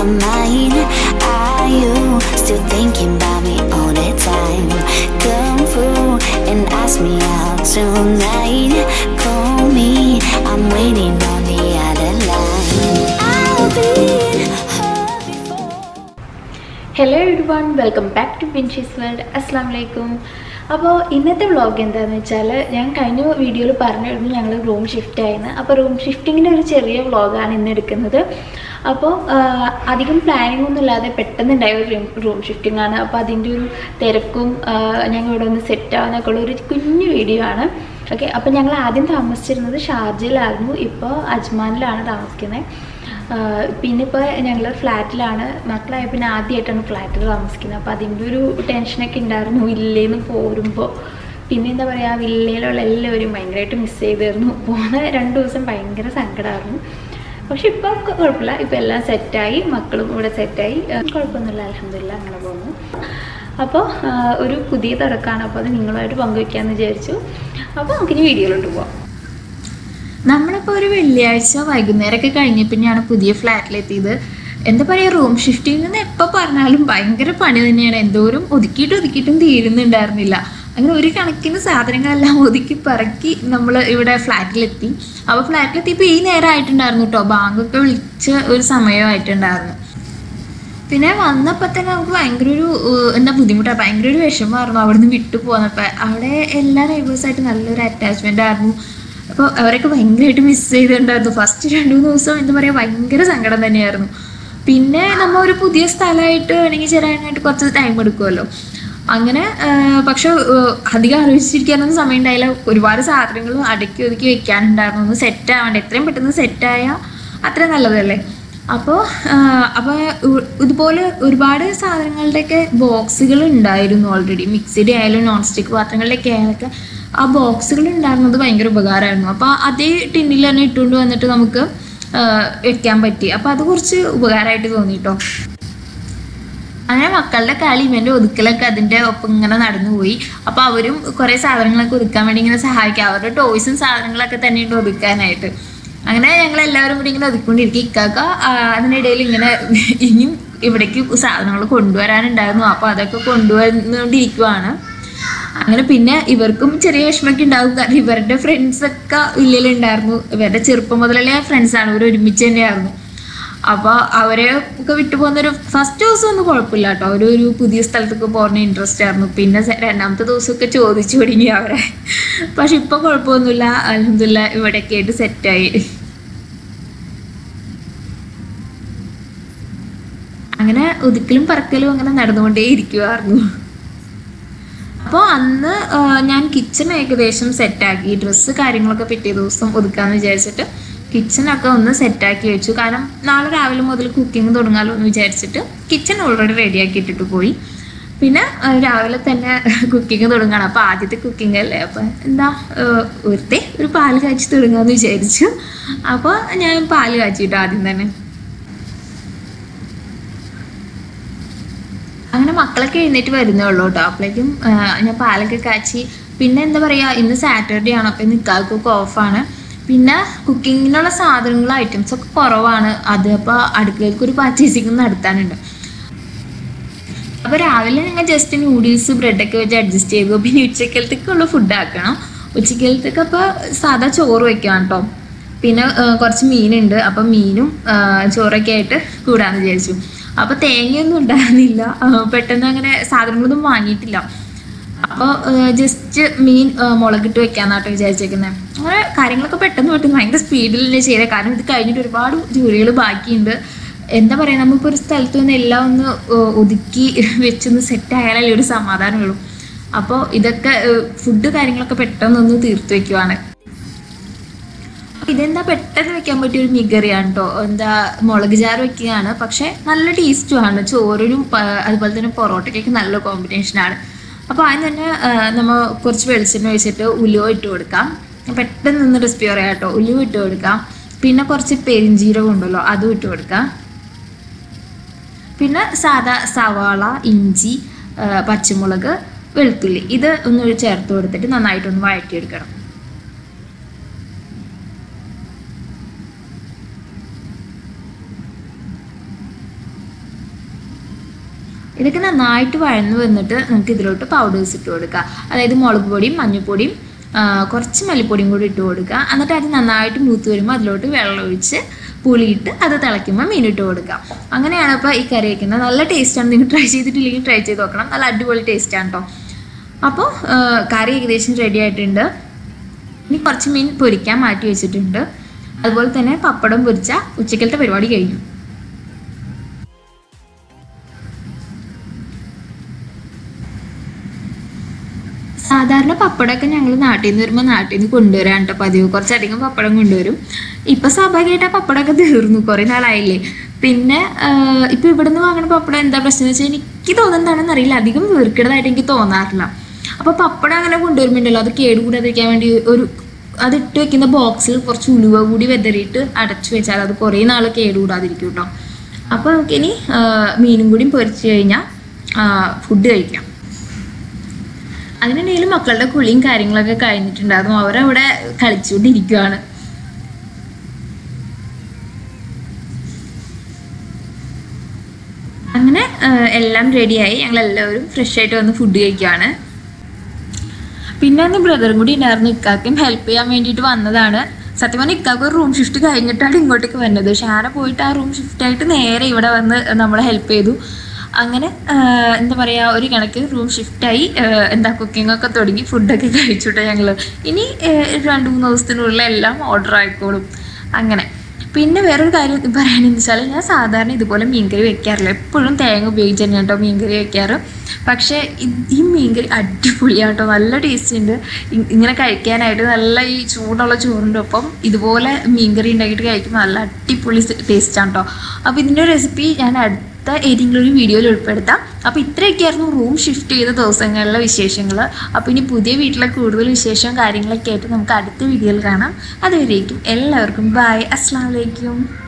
my mind. Are you still thinking about me all the time? Come through and ask me out tonight. Call me, I'm waiting on the other line. I've been hurt before. Hello everyone welcome back to പിൻഷീസ് world അസ്സാം വലൈക്കും അപ്പോൾ ഇന്നത്തെ vlog എന്താണെന്ന് വെച്ചാൽ ഞാൻ കഴിഞ്ഞ വീഡിയോയിൽ പറഞ്ഞിരുന്നു ഞങ്ങൾ റൂം ഷിഫ്റ്റ് ആയിരുന്നു അപ്പോൾ റൂം ഷിഫ്റ്റിങ്ങിൻ്റെ ഒരു ചെറിയ വ്ളോഗാണ് ഇന്ന് എടുക്കുന്നത് അപ്പോൾ ആഹ്, അധികം പ്ലാനിംഗ് ഒന്നും ഇല്ലാതെ പെട്ടെന്നുണ്ടായ ഒരു റൂം ഷിഫ്റ്റിംഗ് ആണ് അപ്പോൾ അതിൻ്റെ ഒരു തിരക്കും ആഹ്, ഞങ്ങൾ ഇവിടെ ഒന്ന് സെറ്റ് ആവാനൊക്കെ ഉള്ള ഒരു കുഞ്ഞു വീഡിയോ ആണ് ഓക്കെ അപ്പോൾ ഞങ്ങൾ ആദ്യം താമസിച്ചിരുന്നത് ഷാർജയിലായിരുന്നു ഇപ്പോൾ അജ്മാനിലാണ് താമസിക്കുന്നത് ആഹ് പിന്നെ ഇപ്പോൾ ഞങ്ങൾ ഫ്ലാറ്റിലാണ് മക്കളായ പിന്നെ ആദ്യമായിട്ടാണ് ഫ്ലാറ്റിൽ താമസിക്കുന്നത് അപ്പോൾ അതിൻ്റെ ഒരു ടെൻഷനൊക്കെ ഉണ്ടായിരുന്നു വില്ലേന്ന് പോരുമ്പോൾ പിന്നെ എന്താ പറയുക വില്ലയിലുള്ള എല്ലാവരും ഭയങ്കരമായിട്ട് മിസ് ചെയ്തിരുന്നു പോകുന്ന രണ്ട് ദിവസം ഭയങ്കര സങ്കടമായിരുന്നു പക്ഷെ ഇപ്പോൾ കുഴപ്പമില്ല ഇപ്പോൾ എല്ലാം സെറ്റായി മക്കളും ഇവിടെ സെറ്റായി കുഴപ്പമൊന്നുമില്ല അലഹമില്ല അങ്ങനെ പോകുന്നു അപ്പോൾ ഒരു പുതിയ തുടക്കമാണ് അപ്പോൾ അത് നിങ്ങളുമായിട്ട് പങ്കുവയ്ക്കാമെന്ന് വിചാരിച്ചു അപ്പോൾ നമുക്കിനി വീഡിയോയിലോട്ട് പോവാം നമ്മളിപ്പോൾ ഒരു വെള്ളിയാഴ്ച വൈകുന്നേരമൊക്കെ കഴിഞ്ഞ പിന്നെയാണ് പുതിയ ഫ്ലാറ്റിലെത്തിയത് എന്താ പറയുക റൂം ഷിഫ്റ്റിംഗ് എന്ന് എപ്പോൾ പറഞ്ഞാലും ഭയങ്കര പണി തന്നെയാണ് എന്തോരം ഒതുക്കിയിട്ട് ഒതുക്കിയിട്ടും തീരുന്നുണ്ടായിരുന്നില്ല അങ്ങനെ ഒരു കണക്കിന് സാധനങ്ങളെല്ലാം ഒതുക്കി പറക്കി നമ്മൾ ഇവിടെ ഫ്ലാറ്റിലെത്തി അപ്പോൾ ഫ്ലാറ്റിലെത്തിയപ്പോൾ ഈ നേരം ആയിട്ടുണ്ടായിരുന്നു കേട്ടോ ബാങ്കൊക്കെ വിളിച്ച ഒരു സമയമായിട്ടുണ്ടായിരുന്നു പിന്നെ വന്നപ്പോൾ തന്നെ നമുക്ക് ഭയങ്കര ഒരു ഏഹ്, എന്താ ബുദ്ധിമുട്ടാണ് ഭയങ്കര ഒരു വിഷമമായിരുന്നു അവിടെ നിന്ന് വിട്ടു പോന്നപ്പോൾ അവിടെ എല്ലാ നൈബേഴ്സായിട്ട് നല്ലൊരു അറ്റാച്ച്മെൻ്റ് ആയിരുന്നു അപ്പോൾ അവരൊക്കെ ഭയങ്കരമായിട്ട് മിസ് ചെയ്തിട്ടുണ്ടായിരുന്നു ഫസ്റ്റ് രണ്ട് മൂന്ന് ദിവസം എന്താ പറയുക ഭയങ്കര സങ്കടം തന്നെയായിരുന്നു പിന്നെ നമ്മൾ ഒരു പുതിയ സ്ഥലമായിട്ട് ഇണങ്ങി ചേരാനായിട്ട് കുറച്ച് ടൈം എടുക്കുമല്ലോ അങ്ങനെ ഏഹ്, പക്ഷെ ഏഹ്, അധികം ആലോചിച്ചിരിക്കാനൊന്നും സമയം ഉണ്ടായില്ല ഒരുപാട് സാധനങ്ങൾ അടുക്കി ഒതുക്കി വെക്കാനുണ്ടായിരുന്നു ഒന്ന് സെറ്റ് ആവണ്ട എത്രയും പെട്ടെന്ന് സെറ്റായാൽ അത്രയും നല്ലതല്ലേ അപ്പോൾ അപ്പോൾ ഇതുപോലെ ഒരുപാട് സാധനങ്ങളുടെയൊക്കെ ബോക്സുകൾ ഉണ്ടായിരുന്നു ഓൾറെഡി മിക്സിയുടെ ആയാലും നോൺ സ്റ്റിക്ക് പാത്രങ്ങളുടെയൊക്കെ ആയാലൊക്കെ ആ ബോക്സുകൾ ഉണ്ടായിരുന്നത് ഭയങ്കര ഉപകാരമായിരുന്നു അപ്പോൾ അതേ ടിന്നിൽ തന്നെ ഇട്ടുകൊണ്ട് വന്നിട്ട് നമുക്ക് ആ, വെക്കാൻ പറ്റി അപ്പോൾ അത് കുറച്ച് ഉപകാരമായിട്ട് തോന്നി കേട്ടോ അങ്ങനെ മക്കളുടെ കളി ഇവൻ്റെ ഒതുക്കലൊക്കെ അതിൻ്റെ ഒപ്പം ഇങ്ങനെ നടന്നുപോയി അപ്പോൾ അവരും കുറേ സാധനങ്ങളൊക്കെ ഒതുക്കാൻ വേണ്ടി ഇങ്ങനെ സഹായിക്കുക അവരുടെ ടോയ്സും സാധനങ്ങളൊക്കെ തന്നെയുണ്ട് ഒതുക്കാനായിട്ട് അങ്ങനെ ഞങ്ങൾ എല്ലാവരും കൂടി ഇങ്ങനെ ഒതുക്കൊണ്ടിരിക്കും ഇക്കാക്ക ആ, അതിനിടയിൽ ഇങ്ങനെ ഇനിയും ഇവിടേക്ക് സാധനങ്ങൾ കൊണ്ടുവരാനുണ്ടായിരുന്നു അപ്പോൾ അതൊക്കെ കൊണ്ടുവന്നുകൊണ്ടിരിക്കുവാണ് അങ്ങനെ പിന്നെ ഇവർക്കും ചെറിയ വിഷമമൊക്കെ ഉണ്ടാകും കാരണം ഇവരുടെ ഫ്രണ്ട്സൊക്കെ ഉള്ളിലുണ്ടായിരുന്നു ഇവരുടെ ചെറുപ്പം മുതലേ ഫ്രണ്ട്സാണ് ഇവർ ഒരുമിച്ച് തന്നെയായിരുന്നു അപ്പോൾ അവരെ ഒക്കെ വിട്ടു പോകുന്നൊരു ഫസ്റ്റ് ദിവസം ഒന്നും കുഴപ്പമില്ല കേട്ടോ ഒരു ഒരു പുതിയ സ്ഥലത്തൊക്കെ പോകുന്ന ഇൻട്രസ്റ്റ് ആയിരുന്നു പിന്നെ സെ- രണ്ടാമത്തെ ദിവസമൊക്കെ ചോദിച്ചു തുടങ്ങി അവരെ പക്ഷെ ഇപ്പം കുഴപ്പമൊന്നുമില്ല അലഹമില്ല ഇവിടെയൊക്കെ ആയിട്ട് സെറ്റായി അങ്ങനെ ഒതുക്കലും പറക്കലും അങ്ങനെ നടന്നുകൊണ്ടേ ഇരിക്കുമായിരുന്നു അപ്പോൾ അന്ന് ആ, ഞാൻ കിച്ചൺ ഏകദേശം സെറ്റാക്കി ഡ്രസ്സ് കാര്യങ്ങളൊക്കെ പിറ്റേ ദിവസം ഒതുക്കാമെന്ന് വിചാരിച്ചിട്ട് കിച്ചണൊക്കെ ഒന്ന് സെറ്റാക്കി വെച്ചു കാരണം നാളെ രാവിലെ മുതൽ കുക്കിംഗ് തുടങ്ങാമല്ലോ എന്ന് വിചാരിച്ചിട്ട് കിച്ചൺ ഓൾറെഡി റെഡിയാക്കി ഇട്ടിട്ട് പോയി പിന്നെ ആ, രാവിലെ തന്നെ കുക്കിംഗ് തുടങ്ങണം അപ്പോൾ ആദ്യത്തെ കുക്കിംഗ് അല്ലേ അപ്പോൾ എന്താ ഒരുത്തെ ഒരു പാല് കാച്ചി തുടങ്ങാമെന്ന് വിചാരിച്ചു അപ്പോൾ ഞാൻ പാല് കാച്ചിട്ടു ആദ്യം തന്നെ അങ്ങനെ മക്കളൊക്കെ എഴുന്നേറ്റ് വരുന്നേ ഉള്ളൂ കേട്ടോ അപ്പോഴേക്കും ആ, ഞാൻ പാലൊക്കെ കാച്ചി പിന്നെ എന്താ പറയുക ഇന്ന് സാറ്റർഡേ ആണ് അപ്പം ഇന്ന് ഇക്കാക്കൊക്കെ ഓഫാണ് പിന്നെ കുക്കിങ്ങിനുള്ള സാധനങ്ങൾ ഐറ്റംസ് ഒക്കെ കുറവാണ് അത് അപ്പോൾ അടുക്കളയിലേക്ക് ഒരു പർച്ചേസിങ് നടത്താനുണ്ട് അപ്പോൾ രാവിലെ ഞങ്ങൾ ജസ്റ്റ് നൂഡിൽസ് ബ്രെഡൊക്കെ വെച്ച് അഡ്ജസ്റ്റ് ചെയ്തു പിന്നെ ഉച്ചക്കലത്തേക്കുള്ള ഫുഡ് ആക്കണം ഉച്ചക്കലത്തേക്ക് അപ്പോൾ സാധാ ചോറ് വെക്കാം കേട്ടോ പിന്നെ ആ, കുറച്ച് മീനുണ്ട് അപ്പം മീനും ആ, ചോറൊക്കെ ആയിട്ട് കൂടാന്ന് വിചാരിച്ചു അപ്പോൾ തേങ്ങയൊന്നും ഉണ്ടായിരുന്നില്ല ആ, പെട്ടെന്ന് അങ്ങനെ സാധനങ്ങളൊന്നും വാങ്ങിയിട്ടില്ല അപ്പോൾ ജസ്റ്റ് മീൻ ആ, മുളകിട്ട് വെക്കാന്നാട്ടോ വിചാരിച്ചേക്കുന്നത് അങ്ങനെ കാര്യങ്ങളൊക്കെ പെട്ടെന്ന് പെട്ടെന്ന് ഭയങ്കര സ്പീഡിൽ തന്നെ ചെയ്തത് കാരണം ഇത് കഴിഞ്ഞിട്ട് ഒരുപാട് ജോലികൾ ബാക്കിയുണ്ട് എന്താ പറയുക നമുക്കിപ്പോൾ ഒരു സ്ഥലത്ത് നിന്ന് എല്ലാം ഒന്ന് ഏഹ്, ഒതുക്കി വെച്ചൊന്ന് സെറ്റ് ആയാലല്ലേ ഒരു സമാധാനമുള്ളൂ അപ്പോൾ ഇതൊക്കെ ഫുഡ് കാര്യങ്ങളൊക്കെ പെട്ടെന്നൊന്ന് തീർത്ത് വെക്കുവാണ് ഇതെന്താ പെട്ടെന്ന് വെക്കാൻ പറ്റിയ ഒരു മികറിയാണ് കേട്ടോ എന്താ മുളക് ചാറ് വെക്കുകയാണ് പക്ഷെ നല്ല ടേസ്റ്റുമാണ് ചോറിനും പ- അതുപോലെ തന്നെ പൊറോട്ടയ്ക്കൊക്കെ നല്ല കോമ്പിനേഷനാണ് അപ്പോൾ ആദ്യം തന്നെ ആ, നമ്മൾ കുറച്ച് വെളിച്ചെണ്ണ ഒഴിച്ചിട്ട് ഉലുവ ഇട്ട് കൊടുക്കാം പെട്ടെന്ന് നിന്ന് റെസിപ്പി പറയാം കേട്ടോ ഉലുവ ഇട്ട് കൊടുക്കാം പിന്നെ കുറച്ച് പെരിഞ്ചീരകം ഉണ്ടല്ലോ അതും ഇട്ട് കൊടുക്കാം പിന്നെ സാദാ സവാള ഇഞ്ചി ആ, പച്ചമുളക് വെളുത്തുള്ളി ഇത് ഒന്ന് ചേർത്ത് കൊടുത്തിട്ട് നന്നായിട്ടൊന്ന് വഴറ്റിയെടുക്കണം ഇതൊക്കെ നന്നായിട്ട് വഴന്ന് വന്നിട്ട് നമുക്ക് ഇതിലോട്ട് പൗഡേഴ്സ് ഇട്ട് കൊടുക്കുക അതായത് മുളക് പൊടിയും മഞ്ഞൾപ്പൊടിയും ആ, കുറച്ച് മല്ലിപ്പൊടിയും കൂടി ഇട്ട് കൊടുക്കുക എന്നിട്ട് അത് നന്നായിട്ട് മൂത്ത് വരുമ്പോൾ അതിലോട്ട് വെള്ളം ഒഴിച്ച് പുളിയിട്ട് അത് തിളയ്ക്കുമ്പോൾ മീൻ ഇട്ട് കൊടുക്കുക അങ്ങനെയാണ് ഇപ്പോൾ ഈ കറി വയ്ക്കുന്നത് നല്ല ടേസ്റ്റാണ് നിങ്ങൾ ട്രൈ ചെയ്തിട്ടില്ലെങ്കിൽ ട്രൈ ചെയ്ത് നോക്കണം നല്ല അടിപൊളി ടേസ്റ്റാണ് കേട്ടോ അപ്പോൾ കറി ഏകദേശം റെഡി ആയിട്ടുണ്ട് ഇനി കുറച്ച് മീൻ പൊരിക്കാൻ മാറ്റി വെച്ചിട്ടുണ്ട് അതുപോലെ തന്നെ പപ്പടം പൊരിച്ച ഉച്ചക്കലത്തെ പരിപാടി കഴിഞ്ഞു സാധാരണ പപ്പടമൊക്കെ ഞങ്ങൾ നാട്ടിൽ നിന്ന് വരുമ്പോൾ നാട്ടിൽ നിന്ന് കൊണ്ടുവരാൻ കേട്ടോ പതിവ് കുറച്ചധികം പപ്പടം കൊണ്ടുവരും ഇപ്പം സ്വാഭാവികമായിട്ട് ആ പപ്പടമൊക്കെ തീർന്നു കുറേ നാളായില്ലേ പിന്നെ ആഹ്, ഇപ്പം ഇവിടെ നിന്ന് വാങ്ങുന്ന പപ്പടം എന്താ പ്രശ്നം എന്ന് വെച്ചാൽ എനിക്ക് തോന്നുന്നതാണെന്ന് അറിയില്ല അധികം വീർക്കിടതായിട്ട് എനിക്ക് തോന്നാറില്ല അപ്പോൾ പപ്പടം അങ്ങനെ കൊണ്ടുവരുമ്പോണ്ടല്ലോ അത് കേടുകൂടാതിരിക്കാൻ വേണ്ടി ഒരു അത് ഇട്ട് വെക്കുന്ന ബോക്സിൽ കുറച്ച് ഉലുവ കൂടി വെതറിയിട്ട് അടച്ചു വെച്ചാൽ അത് കുറേ നാൾ കേടുകൂടാതിരിക്കും കേട്ടോ അപ്പോൾ നമുക്കിനി ആഹ്, മീനും കൂടി പൊരിച്ച് കഴിഞ്ഞാൽ ഫുഡ് കഴിക്കാം അതിനിടയിൽ മക്കളുടെ കുളിയും കാര്യങ്ങളൊക്കെ കഴിഞ്ഞിട്ടുണ്ടായിരുന്നു അവരവിടെ കളിച്ചുകൊണ്ടിരിക്കുകയാണ് അങ്ങനെ ആ, എല്ലാം റെഡിയായി ഞങ്ങൾ എല്ലാവരും ഫ്രഷ് ആയിട്ട് വന്ന് ഫുഡ് കഴിക്കുകയാണ് പിന്നെ അന്ന് ബ്രദറും കൂടി ഉണ്ടായിരുന്നു ഇക്കാക്കും ഹെൽപ്പ് ചെയ്യാൻ വേണ്ടിയിട്ട് വന്നതാണ് സത്യം പറഞ്ഞാൽ ഇക്കാക്ക് ഒരു റൂം ഷിഫ്റ്റ് കഴിഞ്ഞിട്ടാണ് ഇങ്ങോട്ടേക്ക് വന്നത് ഷാന പോയിട്ട് ആ റൂം ഷിഫ്റ്റ് ആയിട്ട് നേരെ ഇവിടെ വന്ന് നമ്മളെ ഹെൽപ്പ് ചെയ്തു അങ്ങനെ ആ, എന്താ പറയുക ഒരു കണക്ക് റൂം ഷിഫ്റ്റായി എന്താ കുക്കിംഗ് ഒക്കെ തുടങ്ങി ഫുഡൊക്കെ കഴിച്ചുട്ടോ ഞങ്ങൾ ഇനി ആ, രണ്ട് മൂന്ന് ദിവസത്തിനുള്ളിൽ എല്ലാം ഓർഡർ ആയിക്കോളും അങ്ങനെ പിന്നെ വേറൊരു കാര്യം പറയാനെന്ന് വെച്ചാൽ ഞാൻ സാധാരണ ഇതുപോലെ മീൻകറി വെക്കാറില്ല എപ്പോഴും തേങ്ങ ഉപയോഗിച്ച് തന്നെ കേട്ടോ മീൻകറി വെക്കാറ് പക്ഷേ ഇത് ഈ മീൻകറി അടിപൊളിയാണ് കേട്ടോ നല്ല ടേസ്റ്റ് ഉണ്ട് ഇ- ഇങ്ങനെ കഴിക്കാനായിട്ട് നല്ല ഈ ചൂടുള്ള ചോറിൻ്റെ ഒപ്പം ഇതുപോലെ മീൻകറി ഉണ്ടാക്കിയിട്ട് കഴിക്കുമ്പോൾ നല്ല അടിപൊളി ടേസ്റ്റാണ് കേട്ടോ അപ്പോൾ ഇതിൻ്റെ റെസിപ്പി ഞാൻ അടുത്ത ഏതെങ്കിലും ഒരു വീഡിയോയിൽ ഉൾപ്പെടുത്താം അപ്പോൾ ഇത്രയൊക്കെയായിരുന്നു റൂം ഷിഫ്റ്റ് ചെയ്ത ദിവസങ്ങളിലെ വിശേഷങ്ങൾ അപ്പോൾ ഇനി പുതിയ വീട്ടിലെ കൂടുതൽ വിശേഷവും കാര്യങ്ങളൊക്കെ ആയിട്ട് നമുക്ക് അടുത്ത വീഡിയോയിൽ കാണാം അതുവരേക്കും എല്ലാവർക്കും ബൈ അസ്സാം വലൈക്കും